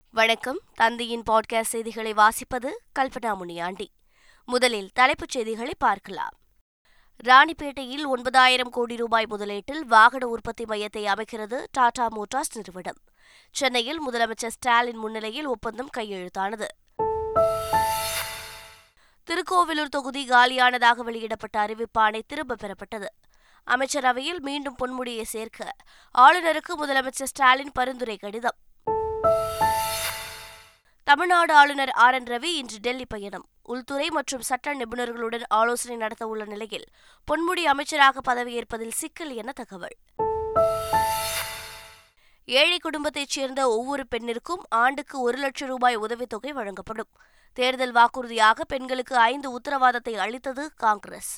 வணக்கம் தந்தையின் பாட்காஸ்ட் செய்திகளை வாசிப்பது கல்பனா முனியாண்டி முதலில் தலைப்புச் செய்திகளை பார்க்கலாம் ராணிப்பேட்டையில் ஒன்பதாயிரம் கோடி ரூபாய் முதலீட்டில் வாகன உற்பத்தி மையத்தை அமைக்கிறது டாடா மோட்டார்ஸ் நிறுவனம் சென்னையில் முதலமைச்சர் ஸ்டாலின் முன்னிலையில் ஒப்பந்தம் கையெழுத்தானது திருக்கோவிலூர் தொகுதி காலியானதாக வெளியிடப்பட்ட அறிவிப்பாணை திரும்பப் பெறப்பட்டது அமைச்சரவையில் மீண்டும் பொன்முடியை சேர்க்க ஆளுநருக்கு முதலமைச்சர் ஸ்டாலின் பரிந்துரை கடிதம் தமிழ்நாடு ஆளுநர் ஆர் என் ரவி இன்று டெல்லி பயணம் உள்துறை மற்றும் சட்ட நிபுணர்களுடன் ஆலோசனை நடத்த உள்ள நிலையில் பொன்முடி அமைச்சராக பதவியேற்பதில் சிக்கல் என தகவல் ஏழை குடும்பத்தைச் சேர்ந்த ஒவ்வொரு பெண்ணிற்கும் ஆண்டுக்கு ஒரு லட்சம் ரூபாய் உதவித்தொகை வழங்கப்படும் தேர்தல் வாக்குறுதியாக பெண்களுக்கு ஐந்து உத்தரவாதத்தை அளித்தது காங்கிரஸ்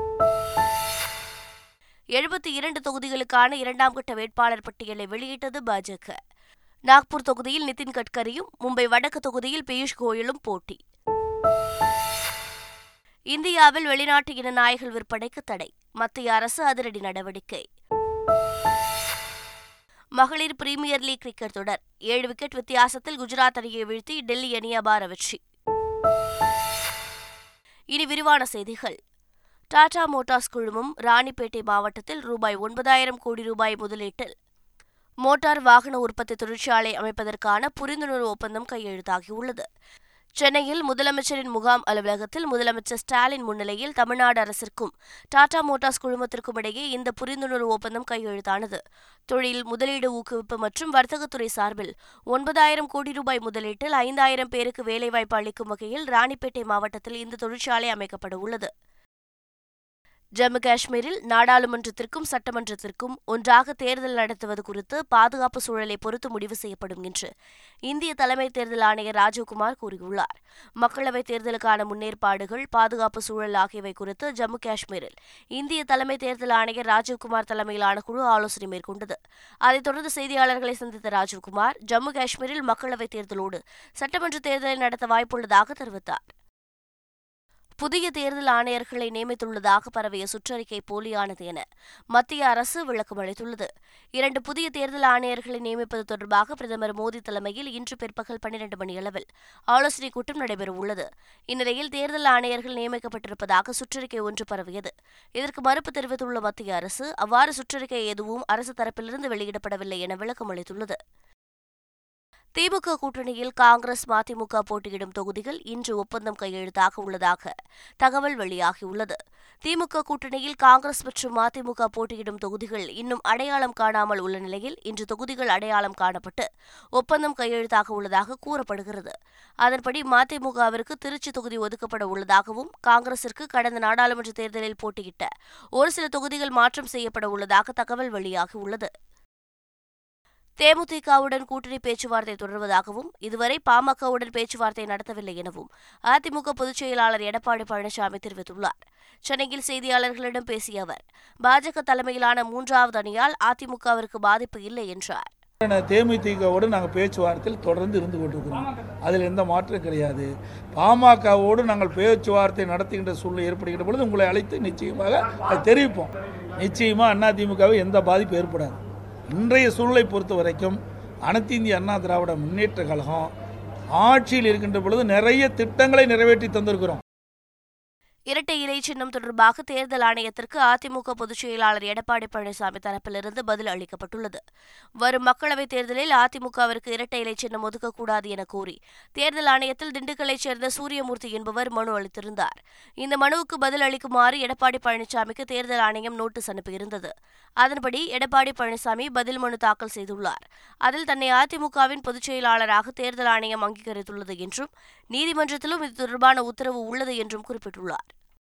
எழுபத்தி இரண்டு தொகுதிகளுக்கான இரண்டாம் கட்ட வேட்பாளர் பட்டியலை வெளியிட்டது பாஜக நாக்பூர் தொகுதியில் நிதின் கட்கரியும் மும்பை வடக்கு தொகுதியில் பியூஷ் கோயலும் போட்டி இந்தியாவில் வெளிநாட்டு இன நாய்கள் விற்பனைக்கு தடை மத்திய அரசு அதிரடி நடவடிக்கை மகளிர் பிரீமியர் லீக் கிரிக்கெட் தொடர் ஏழு விக்கெட் வித்தியாசத்தில் குஜராத் அணியை வீழ்த்தி டெல்லி அணி அபார வெற்றி இனி விரிவான செய்திகள் டாடா மோட்டார்ஸ் குழுமம் ராணிப்பேட்டை மாவட்டத்தில் ரூபாய் ஒன்பதாயிரம் கோடி ரூபாய் முதலீட்டில் மோட்டார் வாகன உற்பத்தி தொழிற்சாலை அமைப்பதற்கான புரிந்துணர்வு ஒப்பந்தம் கையெழுத்தாகியுள்ளது சென்னையில் முதலமைச்சரின் முகாம் அலுவலகத்தில் முதலமைச்சர் ஸ்டாலின் முன்னிலையில் தமிழ்நாடு அரசிற்கும் டாடா மோட்டார்ஸ் குழுமத்திற்கும் இடையே இந்த புரிந்துணர்வு ஒப்பந்தம் கையெழுத்தானது தொழில் முதலீடு ஊக்குவிப்பு மற்றும் வர்த்தகத்துறை சார்பில் ஒன்பதாயிரம் கோடி ரூபாய் முதலீட்டில் ஐந்தாயிரம் பேருக்கு வேலைவாய்ப்பு அளிக்கும் வகையில் ராணிப்பேட்டை மாவட்டத்தில் இந்த தொழிற்சாலை அமைக்கப்பட உள்ளது ஜம்மு காஷ்மீரில் நாடாளுமன்றத்திற்கும் சட்டமன்றத்திற்கும் ஒன்றாக தேர்தல் நடத்துவது குறித்து பாதுகாப்பு சூழலை பொறுத்து முடிவு செய்யப்படும் என்று இந்திய தலைமை தேர்தல் ஆணையர் ராஜீவ்குமார் கூறியுள்ளார் மக்களவைத் தேர்தலுக்கான முன்னேற்பாடுகள் பாதுகாப்பு சூழல் ஆகியவை குறித்து ஜம்மு காஷ்மீரில் இந்திய தலைமை தேர்தல் ஆணையர் ராஜீவ்குமார் தலைமையிலான குழு ஆலோசனை மேற்கொண்டது அதைத் தொடர்ந்து செய்தியாளர்களை சந்தித்த ராஜீவ்குமார் ஜம்மு காஷ்மீரில் மக்களவைத் தேர்தலோடு சட்டமன்ற தேர்தலை நடத்த வாய்ப்புள்ளதாக தெரிவித்தார் புதிய தேர்தல் ஆணையர்களை நியமித்துள்ளதாக பரவிய சுற்றறிக்கை போலியானது என மத்திய அரசு விளக்கம் அளித்துள்ளது இரண்டு புதிய தேர்தல் ஆணையர்களை நியமிப்பது தொடர்பாக பிரதமர் மோடி தலைமையில் இன்று பிற்பகல் பன்னிரண்டு மணியளவில் ஆலோசனைக் கூட்டம் நடைபெறவுள்ளது இந்நிலையில் தேர்தல் ஆணையர்கள் நியமிக்கப்பட்டிருப்பதாக சுற்றறிக்கை ஒன்று பரவியது இதற்கு மறுப்பு தெரிவித்துள்ள மத்திய அரசு அவ்வாறு சுற்றறிக்கை எதுவும் அரசு தரப்பிலிருந்து வெளியிடப்படவில்லை என விளக்கம் அளித்துள்ளது திமுக கூட்டணியில் காங்கிரஸ் மதிமுக போட்டியிடும் தொகுதிகள் இன்று ஒப்பந்தம் கையெழுத்தாக உள்ளதாக தகவல் வெளியாகியுள்ளது திமுக கூட்டணியில் காங்கிரஸ் மற்றும் மதிமுக போட்டியிடும் தொகுதிகள் இன்னும் அடையாளம் காணாமல் உள்ள நிலையில் இன்று தொகுதிகள் அடையாளம் காணப்பட்டு ஒப்பந்தம் கையெழுத்தாக உள்ளதாக கூறப்படுகிறது அதன்படி மதிமுகவிற்கு திருச்சி தொகுதி ஒதுக்கப்பட உள்ளதாகவும் காங்கிரசிற்கு கடந்த நாடாளுமன்ற தேர்தலில் போட்டியிட்ட ஒரு சில தொகுதிகள் மாற்றம் செய்யப்பட உள்ளதாக தகவல் வெளியாகியுள்ளது தேமுதிகவுடன் கூட்டணி பேச்சுவார்த்தை தொடர்வதாகவும் இதுவரை பாமகவுடன் பேச்சுவார்த்தை நடத்தவில்லை எனவும் அதிமுக பொதுச் செயலாளர் எடப்பாடி பழனிசாமி தெரிவித்துள்ளார் சென்னையில் செய்தியாளர்களிடம் பேசிய அவர் பாஜக தலைமையிலான மூன்றாவது அணியால் அதிமுகவிற்கு பாதிப்பு இல்லை என்றார் தேமுதிகவோடு நாங்கள் பேச்சுவார்த்தையில் தொடர்ந்து இருந்து கொண்டிருக்கிறோம் அதில் எந்த மாற்றம் கிடையாது பாமகவோடு நாங்கள் பேச்சுவார்த்தை நடத்துகின்ற சூழ்நிலை ஏற்படுகின்ற பொழுது உங்களை அழைத்து நிச்சயமாக அதை தெரிவிப்போம் நிச்சயமாக அதிமுகவை எந்த பாதிப்பு ஏற்படாது இன்றைய சூழலை பொறுத்த வரைக்கும் அனைத்து இந்திய அண்ணா திராவிட முன்னேற்ற கழகம் ஆட்சியில் இருக்கின்ற பொழுது நிறைய திட்டங்களை நிறைவேற்றி தந்திருக்கிறோம் இரட்டை இலை சின்னம் தொடர்பாக தேர்தல் ஆணையத்திற்கு அதிமுக பொதுச் செயலாளர் எடப்பாடி பழனிசாமி தரப்பிலிருந்து பதில் அளிக்கப்பட்டுள்ளது வரும் மக்களவைத் தேர்தலில் அதிமுகவிற்கு இரட்டை இலை சின்னம் ஒதுக்கக்கூடாது என கூறி தேர்தல் ஆணையத்தில் திண்டுக்கல்லைச் சேர்ந்த சூரியமூர்த்தி என்பவர் மனு அளித்திருந்தார் இந்த மனுவுக்கு பதில் அளிக்குமாறு எடப்பாடி பழனிசாமிக்கு தேர்தல் ஆணையம் நோட்டீஸ் அனுப்பியிருந்தது அதன்படி எடப்பாடி பழனிசாமி பதில் மனு தாக்கல் செய்துள்ளார் அதில் தன்னை அதிமுகவின் பொதுச் செயலாளராக தேர்தல் ஆணையம் அங்கீகரித்துள்ளது என்றும் நீதிமன்றத்திலும் இது தொடர்பான உத்தரவு உள்ளது என்றும் குறிப்பிட்டுள்ளார்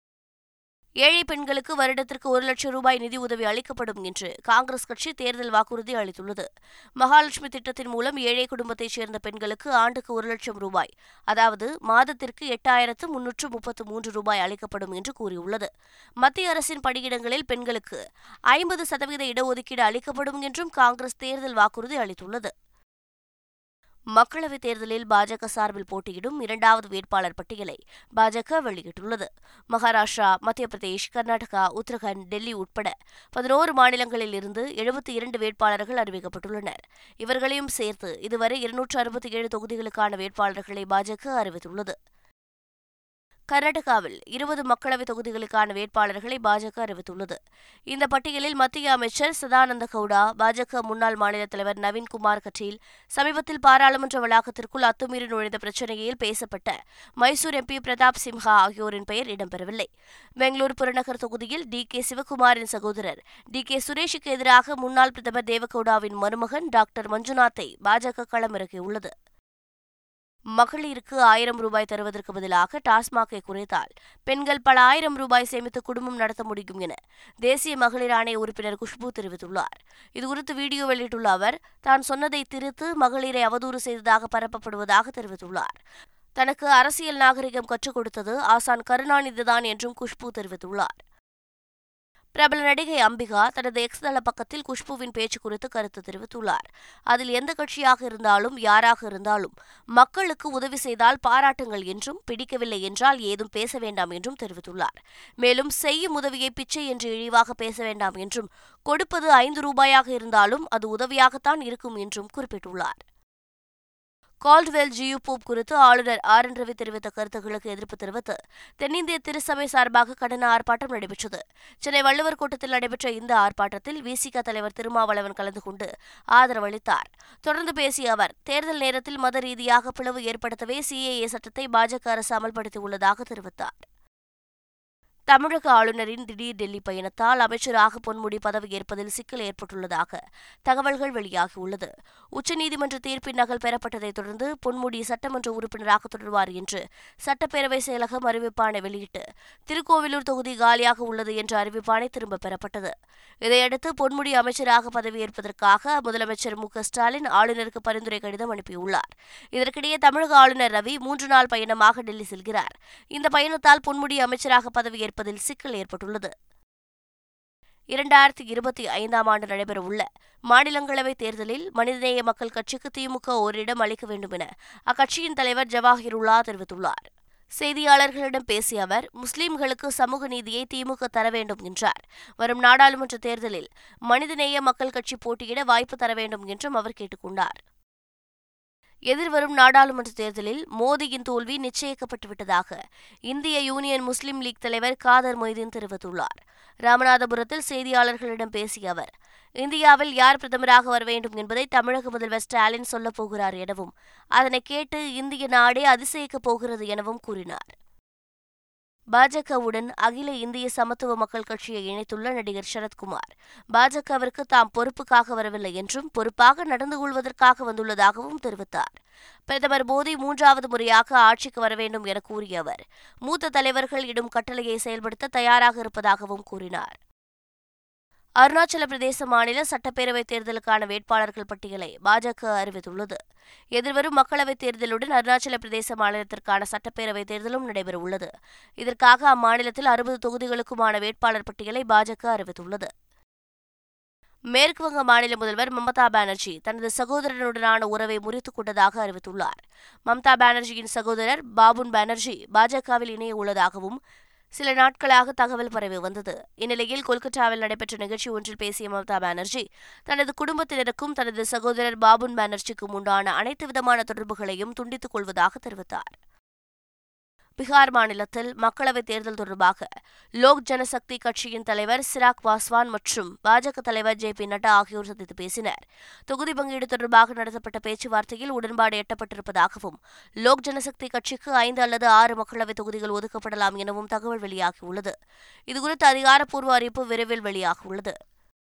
ஏழை பெண்களுக்கு வருடத்திற்கு ஒரு லட்சம் ரூபாய் நிதி உதவி அளிக்கப்படும் என்று காங்கிரஸ் கட்சி தேர்தல் வாக்குறுதி அளித்துள்ளது மகாலட்சுமி திட்டத்தின் மூலம் ஏழை குடும்பத்தைச் சேர்ந்த பெண்களுக்கு ஆண்டுக்கு ஒரு லட்சம் ரூபாய் அதாவது மாதத்திற்கு எட்டாயிரத்து முன்னூற்று முப்பத்து மூன்று ரூபாய் அளிக்கப்படும் என்று கூறியுள்ளது மத்திய அரசின் பணியிடங்களில் பெண்களுக்கு ஐம்பது சதவீத இடஒதுக்கீடு அளிக்கப்படும் என்றும் காங்கிரஸ் தேர்தல் வாக்குறுதி அளித்துள்ளது மக்களவைத் தேர்தலில் பாஜக சார்பில் போட்டியிடும் இரண்டாவது வேட்பாளர் பட்டியலை பாஜக வெளியிட்டுள்ளது மகாராஷ்டிரா மத்திய பிரதேஷ் கர்நாடகா உத்தரகண்ட் டெல்லி உட்பட பதினோரு மாநிலங்களில் இருந்து எழுபத்தி இரண்டு வேட்பாளர்கள் அறிவிக்கப்பட்டுள்ளனர் இவர்களையும் சேர்த்து இதுவரை இருநூற்று அறுபத்தி ஏழு தொகுதிகளுக்கான வேட்பாளர்களை பாஜக அறிவித்துள்ளது கர்நாடகாவில் இருபது மக்களவைத் தொகுதிகளுக்கான வேட்பாளர்களை பாஜக அறிவித்துள்ளது இந்த பட்டியலில் மத்திய அமைச்சர் சதானந்த கவுடா பாஜக முன்னாள் மாநில தலைவர் நவீன்குமார் கட்டீல் சமீபத்தில் பாராளுமன்ற வளாகத்திற்குள் அத்துமீறி நுழைந்த பிரச்சினையில் பேசப்பட்ட மைசூர் எம்பி பிரதாப் சிம்ஹா ஆகியோரின் பெயர் இடம்பெறவில்லை பெங்களூரு புறநகர் தொகுதியில் டி கே சிவகுமாரின் சகோதரர் டி கே சுரேஷுக்கு எதிராக முன்னாள் பிரதமர் தேவகவுடாவின் மருமகன் டாக்டர் மஞ்சுநாத்தை பாஜக களமிறக்கியுள்ளது மகளிருக்கு ஆயிரம் ரூபாய் தருவதற்கு பதிலாக டாஸ்மாகை குறைத்தால் பெண்கள் பல ஆயிரம் ரூபாய் சேமித்து குடும்பம் நடத்த முடியும் என தேசிய மகளிர் ஆணைய உறுப்பினர் குஷ்பு தெரிவித்துள்ளார் இதுகுறித்து வீடியோ வெளியிட்டுள்ள அவர் தான் சொன்னதை திரித்து மகளிரை அவதூறு செய்ததாக பரப்பப்படுவதாக தெரிவித்துள்ளார் தனக்கு அரசியல் நாகரிகம் கற்றுக் கொடுத்தது ஆசான் கருணாநிதிதான் என்றும் குஷ்பு தெரிவித்துள்ளார் பிரபல நடிகை அம்பிகா தனது எக்ஸ் தள பக்கத்தில் குஷ்புவின் பேச்சு குறித்து கருத்து தெரிவித்துள்ளார் அதில் எந்த கட்சியாக இருந்தாலும் யாராக இருந்தாலும் மக்களுக்கு உதவி செய்தால் பாராட்டுங்கள் என்றும் பிடிக்கவில்லை என்றால் ஏதும் பேச வேண்டாம் என்றும் தெரிவித்துள்ளார் மேலும் செய்யும் உதவியை பிச்சை என்று இழிவாக பேச வேண்டாம் என்றும் கொடுப்பது ஐந்து ரூபாயாக இருந்தாலும் அது உதவியாகத்தான் இருக்கும் என்றும் குறிப்பிட்டுள்ளார் கால்ட்வெல் ஜியு போப் குறித்து ஆளுநர் ஆர் என் ரவி தெரிவித்த கருத்துக்களுக்கு எதிர்ப்பு தெரிவித்து தென்னிந்திய திருசபை சார்பாக கண்டன ஆர்ப்பாட்டம் நடைபெற்றது சென்னை வள்ளுவர் கூட்டத்தில் நடைபெற்ற இந்த ஆர்ப்பாட்டத்தில் விசிக தலைவர் திருமாவளவன் கலந்து கொண்டு ஆதரவு அளித்தார் தொடர்ந்து பேசிய அவர் தேர்தல் நேரத்தில் மத ரீதியாக பிளவு ஏற்படுத்தவே சிஏஏ சட்டத்தை பாஜக அரசு அமல்படுத்தியுள்ளதாக தெரிவித்தார் தமிழக ஆளுநரின் திடீர் டெல்லி பயணத்தால் அமைச்சராக பொன்முடி பதவியேற்பதில் சிக்கல் ஏற்பட்டுள்ளதாக தகவல்கள் வெளியாகியுள்ளது உச்சநீதிமன்ற தீர்ப்பின் நகல் பெறப்பட்டதைத் தொடர்ந்து பொன்முடி சட்டமன்ற உறுப்பினராக தொடர்வார் என்று சட்டப்பேரவை செயலகம் அறிவிப்பானை வெளியிட்டு திருக்கோவிலூர் தொகுதி காலியாக உள்ளது என்ற அறிவிப்பானை திரும்பப் பெறப்பட்டது இதையடுத்து பொன்முடி அமைச்சராக பதவியேற்பதற்காக முதலமைச்சர் மு ஸ்டாலின் ஆளுநருக்கு பரிந்துரை கடிதம் அனுப்பியுள்ளார் இதற்கிடையே தமிழக ஆளுநர் ரவி மூன்று நாள் பயணமாக டெல்லி செல்கிறார் இந்த பயணத்தால் பொன்முடி அமைச்சராக பதவியேற்ப ஏற்பதில் சிக்கல் ஏற்பட்டுள்ளது இரண்டாயிரத்தி இருபத்தி ஐந்தாம் ஆண்டு நடைபெறவுள்ள மாநிலங்களவைத் தேர்தலில் மனிதநேய மக்கள் கட்சிக்கு திமுக ஓரிடம் அளிக்க வேண்டும் என அக்கட்சியின் தலைவர் ஜவாஹிருல்லா தெரிவித்துள்ளார் செய்தியாளர்களிடம் பேசிய அவர் முஸ்லிம்களுக்கு சமூக நீதியை திமுக தர வேண்டும் என்றார் வரும் நாடாளுமன்ற தேர்தலில் மனிதநேய மக்கள் கட்சி போட்டியிட வாய்ப்பு தர வேண்டும் என்றும் அவர் கேட்டுக்கொண்டார் எதிர்வரும் நாடாளுமன்ற தேர்தலில் மோடியின் தோல்வி நிச்சயிக்கப்பட்டுவிட்டதாக இந்திய யூனியன் முஸ்லிம் லீக் தலைவர் காதர் மொய்தீன் தெரிவித்துள்ளார் ராமநாதபுரத்தில் செய்தியாளர்களிடம் பேசிய அவர் இந்தியாவில் யார் பிரதமராக வர வேண்டும் என்பதை தமிழக முதல்வர் ஸ்டாலின் சொல்லப் போகிறார் எனவும் அதனை கேட்டு இந்திய நாடே அதிசயிக்கப் போகிறது எனவும் கூறினார் பாஜகவுடன் அகில இந்திய சமத்துவ மக்கள் கட்சியை இணைத்துள்ள நடிகர் சரத்குமார் பாஜகவிற்கு தாம் பொறுப்புக்காக வரவில்லை என்றும் பொறுப்பாக நடந்து கொள்வதற்காக வந்துள்ளதாகவும் தெரிவித்தார் பிரதமர் மோடி மூன்றாவது முறையாக ஆட்சிக்கு வர வேண்டும் என கூறிய அவர் மூத்த தலைவர்கள் இடும் கட்டளையை செயல்படுத்த தயாராக இருப்பதாகவும் கூறினார் அருணாச்சல பிரதேச மாநில சட்டப்பேரவைத் தேர்தலுக்கான வேட்பாளர்கள் பட்டியலை பாஜக அறிவித்துள்ளது எதிர்வரும் மக்களவைத் தேர்தலுடன் அருணாச்சல பிரதேச மாநிலத்திற்கான சட்டப்பேரவைத் தேர்தலும் நடைபெறவுள்ளது இதற்காக அம்மாநிலத்தில் அறுபது தொகுதிகளுக்குமான வேட்பாளர் பட்டியலை பாஜக அறிவித்துள்ளது மேற்குவங்க மாநில முதல்வர் மம்தா பானர்ஜி தனது சகோதரனுடனான உறவை முறித்துக் கொண்டதாக அறிவித்துள்ளார் மம்தா பானர்ஜியின் சகோதரர் பாபுன் பானர்ஜி பாஜகவில் இணைய உள்ளதாகவும் சில நாட்களாக தகவல் பரவி வந்தது இந்நிலையில் கொல்கத்தாவில் நடைபெற்ற நிகழ்ச்சி ஒன்றில் பேசிய மம்தா பானர்ஜி தனது குடும்பத்தினருக்கும் தனது சகோதரர் பாபுன் பானர்ஜிக்கும் உண்டான அனைத்து விதமான தொடர்புகளையும் துண்டித்துக் கொள்வதாக தெரிவித்தார் பீகார் மாநிலத்தில் மக்களவைத் தேர்தல் தொடர்பாக லோக் ஜனசக்தி கட்சியின் தலைவர் சிராக் பாஸ்வான் மற்றும் பாஜக தலைவர் ஜே பி நட்டா ஆகியோர் சந்தித்து பேசினர் தொகுதி பங்கீடு தொடர்பாக நடத்தப்பட்ட பேச்சுவார்த்தையில் உடன்பாடு எட்டப்பட்டிருப்பதாகவும் லோக் ஜனசக்தி கட்சிக்கு ஐந்து அல்லது ஆறு மக்களவைத் தொகுதிகள் ஒதுக்கப்படலாம் எனவும் தகவல் வெளியாகியுள்ளது இதுகுறித்த அதிகாரப்பூர்வ அறிவிப்பு விரைவில் வெளியாகியுள்ளது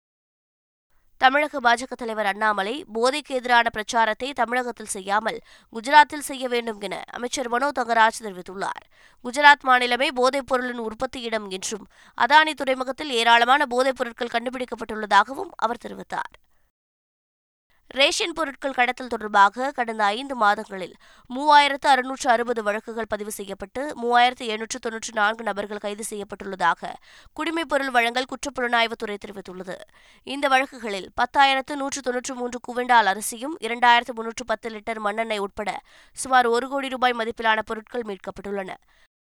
தமிழக பாஜக தலைவர் அண்ணாமலை போதைக்கு எதிரான பிரச்சாரத்தை தமிழகத்தில் செய்யாமல் குஜராத்தில் செய்ய வேண்டும் என அமைச்சர் மனோ தங்கராஜ் தெரிவித்துள்ளார் குஜராத் மாநிலமே போதைப் பொருளின் உற்பத்தி இடம் என்றும் அதானி துறைமுகத்தில் ஏராளமான போதைப் பொருட்கள் கண்டுபிடிக்கப்பட்டுள்ளதாகவும் அவர் தெரிவித்தார் ரேஷன் பொருட்கள் கடத்தல் தொடர்பாக கடந்த ஐந்து மாதங்களில் மூவாயிரத்து அறுநூற்று அறுபது வழக்குகள் பதிவு செய்யப்பட்டு மூவாயிரத்து எண்ணூற்று தொன்னூற்று நான்கு நபர்கள் கைது செய்யப்பட்டுள்ளதாக குடிமைப் பொருள் வழங்கல் குற்றப்புலனாய்வுத்துறை தெரிவித்துள்ளது இந்த வழக்குகளில் பத்தாயிரத்து நூற்று தொன்னூற்று மூன்று குவிண்டால் அரிசியும் இரண்டாயிரத்து முன்னூற்று பத்து லிட்டர் மண்ணெண்ணெய் உட்பட சுமார் ஒரு கோடி ரூபாய் மதிப்பிலான பொருட்கள் மீட்கப்பட்டுள்ளன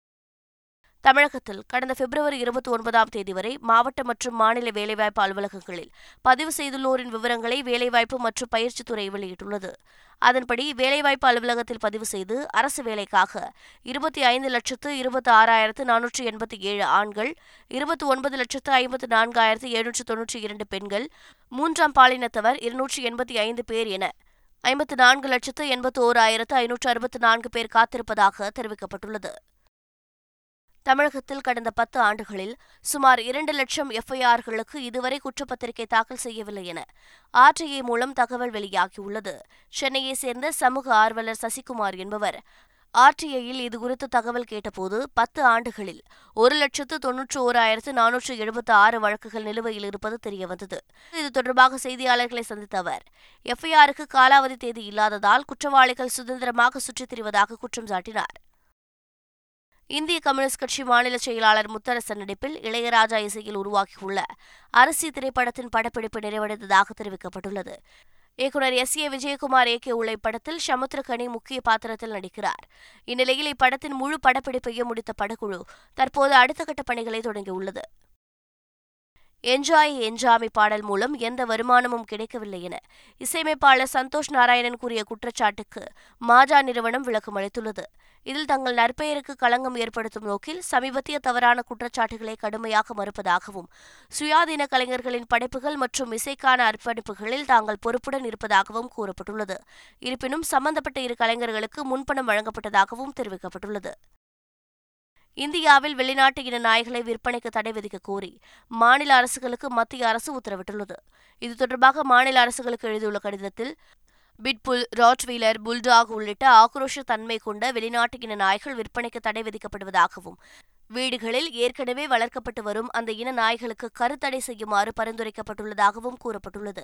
தமிழகத்தில் கடந்த பிப்ரவரி இருபத்தி ஒன்பதாம் தேதி வரை மாவட்ட மற்றும் மாநில வேலைவாய்ப்பு அலுவலகங்களில் பதிவு செய்துள்ளோரின் விவரங்களை வேலைவாய்ப்பு மற்றும் பயிற்சித்துறை வெளியிட்டுள்ளது அதன்படி வேலைவாய்ப்பு அலுவலகத்தில் பதிவு செய்து அரசு வேலைக்காக இருபத்தி ஐந்து லட்சத்து இருபத்தி ஆறாயிரத்து நானூற்று எண்பத்தி ஏழு ஆண்கள் இருபத்தி ஒன்பது லட்சத்து ஐம்பத்து நான்காயிரத்து எழுநூற்று தொன்னூற்றி இரண்டு பெண்கள் மூன்றாம் பாலினத்தவர் இருநூற்றி எண்பத்தி ஐந்து பேர் என ஐம்பத்து நான்கு லட்சத்து எண்பத்தி ஓர் ஆயிரத்து ஐநூற்று அறுபத்து நான்கு பேர் காத்திருப்பதாக தெரிவிக்கப்பட்டுள்ளது தமிழகத்தில் கடந்த பத்து ஆண்டுகளில் சுமார் இரண்டு லட்சம் எஃப்ஐஆர்களுக்கு இதுவரை குற்றப்பத்திரிகை தாக்கல் செய்யவில்லை என ஆர்டிஐ மூலம் தகவல் வெளியாகியுள்ளது சென்னையை சேர்ந்த சமூக ஆர்வலர் சசிகுமார் என்பவர் ஆர்டிஐயில் இதுகுறித்து தகவல் கேட்டபோது பத்து ஆண்டுகளில் ஒரு லட்சத்து தொன்னூற்று ஓராயிரத்து நானூற்று எழுபத்து ஆறு வழக்குகள் நிலுவையில் இருப்பது தெரியவந்தது இது தொடர்பாக செய்தியாளர்களை சந்தித்த அவர் எஃப்ஐஆருக்கு காலாவதி தேதி இல்லாததால் குற்றவாளிகள் சுதந்திரமாக சுற்றித் திரிவதாக குற்றம் சாட்டினார் இந்திய கம்யூனிஸ்ட் கட்சி மாநில செயலாளர் முத்தரசன் நடிப்பில் இளையராஜா இசையில் உருவாகியுள்ள அரசி திரைப்படத்தின் படப்பிடிப்பு நிறைவடைந்ததாக தெரிவிக்கப்பட்டுள்ளது இயக்குநர் எஸ் ஏ விஜயகுமார் இயக்கியுள்ள இப்படத்தில் சமுத்திரகனி முக்கிய பாத்திரத்தில் நடிக்கிறார் இந்நிலையில் இப்படத்தின் முழு படப்பிடிப்பையும் முடித்த படக்குழு தற்போது அடுத்த கட்ட பணிகளை தொடங்கியுள்ளது என்ஜாய் என்ஜாமி பாடல் மூலம் எந்த வருமானமும் கிடைக்கவில்லை என இசையமைப்பாளர் சந்தோஷ் நாராயணன் கூறிய குற்றச்சாட்டுக்கு மாஜா நிறுவனம் விளக்கம் அளித்துள்ளது இதில் தங்கள் நற்பெயருக்கு களங்கம் ஏற்படுத்தும் நோக்கில் சமீபத்திய தவறான குற்றச்சாட்டுகளை கடுமையாக மறுப்பதாகவும் சுயாதீன கலைஞர்களின் படைப்புகள் மற்றும் இசைக்கான அர்ப்பணிப்புகளில் தாங்கள் பொறுப்புடன் இருப்பதாகவும் கூறப்பட்டுள்ளது இருப்பினும் சம்பந்தப்பட்ட இரு கலைஞர்களுக்கு முன்பணம் வழங்கப்பட்டதாகவும் தெரிவிக்கப்பட்டுள்ளது இந்தியாவில் வெளிநாட்டு இன நாய்களை விற்பனைக்கு தடை விதிக்க கோரி மாநில அரசுகளுக்கு மத்திய அரசு உத்தரவிட்டுள்ளது இது தொடர்பாக மாநில அரசுகளுக்கு எழுதியுள்ள கடிதத்தில் பிட்புல் ராட்வீலர் புல்டாக் உள்ளிட்ட ஆக்ரோஷ தன்மை கொண்ட வெளிநாட்டு இன நாய்கள் விற்பனைக்கு தடை விதிக்கப்படுவதாகவும் வீடுகளில் ஏற்கனவே வளர்க்கப்பட்டு வரும் அந்த இன நாய்களுக்கு கருத்தடை செய்யுமாறு பரிந்துரைக்கப்பட்டுள்ளதாகவும் கூறப்பட்டுள்ளது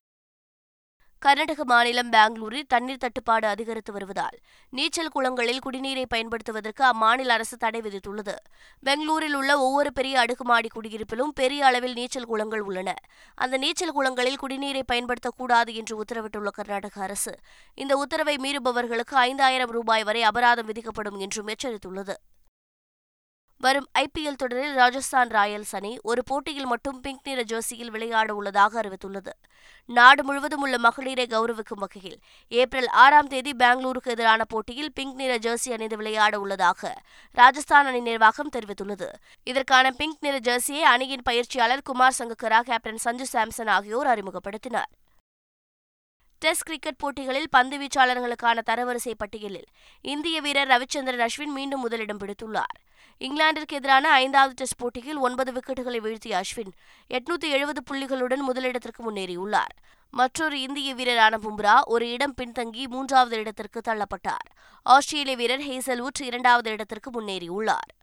கர்நாடக மாநிலம் பெங்களூரில் தண்ணீர் தட்டுப்பாடு அதிகரித்து வருவதால் நீச்சல் குளங்களில் குடிநீரை பயன்படுத்துவதற்கு அம்மாநில அரசு தடை விதித்துள்ளது பெங்களூரில் உள்ள ஒவ்வொரு பெரிய அடுக்குமாடி குடியிருப்பிலும் பெரிய அளவில் நீச்சல் குளங்கள் உள்ளன அந்த நீச்சல் குளங்களில் குடிநீரை பயன்படுத்தக்கூடாது என்று உத்தரவிட்டுள்ள கர்நாடக அரசு இந்த உத்தரவை மீறுபவர்களுக்கு ஐந்தாயிரம் ரூபாய் வரை அபராதம் விதிக்கப்படும் என்றும் எச்சரித்துள்ளது வரும் ஐபிஎல் தொடரில் ராஜஸ்தான் ராயல்ஸ் அணி ஒரு போட்டியில் மட்டும் பிங்க் நிற ஜெர்சியில் விளையாட உள்ளதாக அறிவித்துள்ளது நாடு முழுவதும் உள்ள மகளிரை கௌரவிக்கும் வகையில் ஏப்ரல் ஆறாம் தேதி பெங்களூருக்கு எதிரான போட்டியில் பிங்க் நிற ஜெர்சி அணிந்து விளையாட உள்ளதாக ராஜஸ்தான் அணி நிர்வாகம் தெரிவித்துள்ளது இதற்கான பிங்க் நிற ஜெர்சியை அணியின் பயிற்சியாளர் குமார் சங்கக்கரா கேப்டன் சஞ்சு சாம்சன் ஆகியோர் அறிமுகப்படுத்தினர் டெஸ்ட் கிரிக்கெட் போட்டிகளில் பந்து வீச்சாளர்களுக்கான தரவரிசை பட்டியலில் இந்திய வீரர் ரவிச்சந்திரன் அஸ்வின் மீண்டும் முதலிடம் பிடித்துள்ளார் இங்கிலாந்திற்கு எதிரான ஐந்தாவது டெஸ்ட் போட்டியில் ஒன்பது விக்கெட்டுகளை வீழ்த்திய அஸ்வின் எட்நூத்தி எழுபது புள்ளிகளுடன் முதலிடத்திற்கு முன்னேறியுள்ளார் மற்றொரு இந்திய வீரரான பும்ரா ஒரு இடம் பின்தங்கி மூன்றாவது இடத்திற்கு தள்ளப்பட்டார் ஆஸ்திரேலிய வீரர் ஹேசல்வுட் இரண்டாவது இடத்திற்கு முன்னேறியுள்ளார்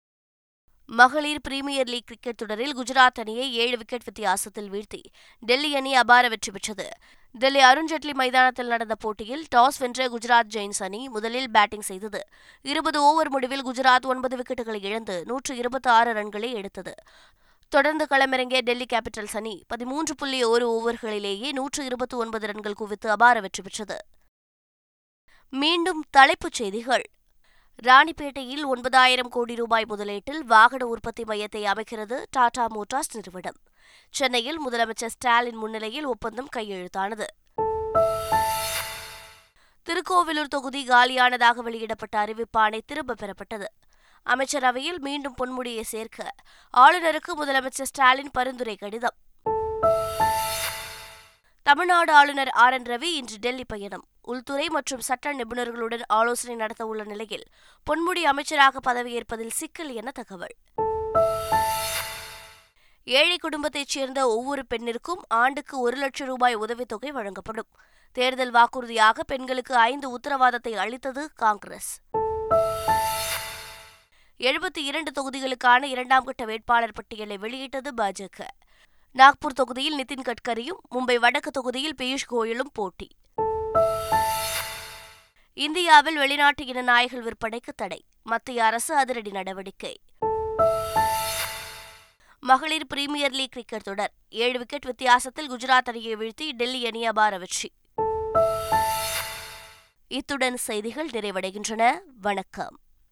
மகளிர் பிரீமியர் லீக் கிரிக்கெட் தொடரில் குஜராத் அணியை ஏழு விக்கெட் வித்தியாசத்தில் வீழ்த்தி டெல்லி அணி அபார வெற்றி பெற்றது டெல்லி அருண்ஜேட்லி மைதானத்தில் நடந்த போட்டியில் டாஸ் வென்ற குஜராத் ஜெயின்ஸ் அணி முதலில் பேட்டிங் செய்தது இருபது ஓவர் முடிவில் குஜராத் ஒன்பது விக்கெட்டுகளை இழந்து நூற்று இருபத்தி ஆறு ரன்களை எடுத்தது தொடர்ந்து களமிறங்கிய டெல்லி கேபிட்டல்ஸ் அணி பதிமூன்று புள்ளி ஒரு ஓவர்களிலேயே நூற்று இருபத்தி ஒன்பது ரன்கள் குவித்து அபார வெற்றி பெற்றது மீண்டும் தலைப்புச் செய்திகள் ராணிப்பேட்டையில் ஒன்பதாயிரம் கோடி ரூபாய் முதலீட்டில் வாகன உற்பத்தி மையத்தை அமைக்கிறது டாடா மோட்டார்ஸ் நிறுவனம் சென்னையில் முதலமைச்சர் ஸ்டாலின் முன்னிலையில் ஒப்பந்தம் கையெழுத்தானது திருக்கோவிலூர் தொகுதி காலியானதாக வெளியிடப்பட்ட அறிவிப்பாணை திரும்பப் பெறப்பட்டது அமைச்சரவையில் மீண்டும் பொன்முடியை சேர்க்க ஆளுநருக்கு முதலமைச்சர் ஸ்டாலின் பரிந்துரை கடிதம் தமிழ்நாடு ஆளுநர் ஆர் என் ரவி இன்று டெல்லி பயணம் உள்துறை மற்றும் சட்ட நிபுணர்களுடன் ஆலோசனை நடத்த உள்ள நிலையில் பொன்முடி அமைச்சராக பதவியேற்பதில் சிக்கல் என தகவல் ஏழை குடும்பத்தைச் சேர்ந்த ஒவ்வொரு பெண்ணிற்கும் ஆண்டுக்கு ஒரு லட்சம் ரூபாய் உதவித்தொகை வழங்கப்படும் தேர்தல் வாக்குறுதியாக பெண்களுக்கு ஐந்து உத்தரவாதத்தை அளித்தது காங்கிரஸ் எழுபத்தி இரண்டு தொகுதிகளுக்கான இரண்டாம் கட்ட வேட்பாளர் பட்டியலை வெளியிட்டது பாஜக நாக்பூர் தொகுதியில் நிதின் கட்கரியும் மும்பை வடக்கு தொகுதியில் பியூஷ் கோயலும் போட்டி இந்தியாவில் வெளிநாட்டு இன நாய்கள் விற்பனைக்கு தடை மத்திய அரசு அதிரடி நடவடிக்கை மகளிர் பிரீமியர் லீக் கிரிக்கெட் தொடர் ஏழு விக்கெட் வித்தியாசத்தில் குஜராத் அணியை வீழ்த்தி டெல்லி அணி அபார வெற்றி இத்துடன் செய்திகள் நிறைவடைகின்றன வணக்கம்